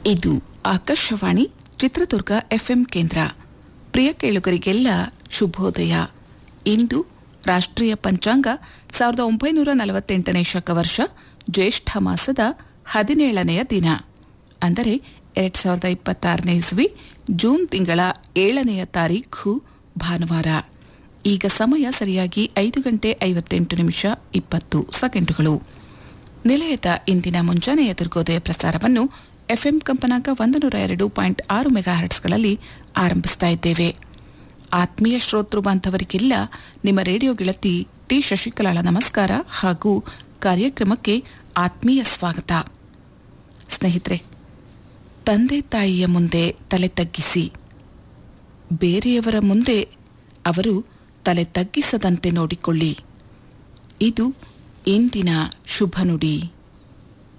ಇದು ಆಕಾಶವಾಣಿ ಚಿತ್ರದುರ್ಗ ಎಫ್ಎಂ ಕೇಂದ್ರ ಪ್ರಿಯ ಕೇಳುಗರಿಗೆಲ್ಲ ಶುಭೋದಯ ಇಂದು ರಾಷ್ಟ್ರೀಯ ಪಂಚಾಂಗ ಸಾವಿರದ ಒಂಬೈನೂರ ನಲವತ್ತೆಂಟನೇ ಶಕವರ್ಷ ಜ್ಯೇಷ್ಠ ಮಾಸದ ಹದಿನೇಳನೆಯ ದಿನ ಅಂದರೆ ಎರಡ್ ಸಾವಿರದ ಇಪ್ಪತ್ತಾರನೇ ಇಸ್ವಿ ಜೂನ್ ತಿಂಗಳ ಏಳನೆಯ ತಾರೀಖು ಭಾನುವಾರ ಈಗ ಸಮಯ ಸರಿಯಾಗಿ ಐದು ಗಂಟೆ ಐವತ್ತೆಂಟು ನಿಮಿಷ ಇಪ್ಪತ್ತು ಸೆಕೆಂಡುಗಳು ನಿಲಯದ ಇಂದಿನ ಮುಂಜಾನೆಯ ದುರ್ಗೋದಯ ಪ್ರಸಾರವನ್ನು ಎಫ್ಎಂ ಕಂಪನಾಂಕ ಒಂದು ನೂರ ಎರಡು ಪಾಯಿಂಟ್ ಆರು ಮೆಗಾಹರ್ಟ್ಸ್ಗಳಲ್ಲಿ ಆರಂಭಿಸ್ತಾ ಇದ್ದೇವೆ ಆತ್ಮೀಯ ಶ್ರೋತೃ ಬಾಂಧವರಿಗೆಲ್ಲ ನಿಮ್ಮ ರೇಡಿಯೋ ಗೆಳತಿ ಟಿ ಶಶಿಕಲಾಳ ನಮಸ್ಕಾರ ಹಾಗೂ ಕಾರ್ಯಕ್ರಮಕ್ಕೆ ಆತ್ಮೀಯ ಸ್ವಾಗತ ಸ್ನೇಹಿತರೆ ತಂದೆ ತಾಯಿಯ ಮುಂದೆ ತಲೆ ತಗ್ಗಿಸಿ ಬೇರೆಯವರ ಮುಂದೆ ಅವರು ತಲೆ ತಗ್ಗಿಸದಂತೆ ನೋಡಿಕೊಳ್ಳಿ ಇದು ಇಂದಿನ ಶುಭ ನುಡಿ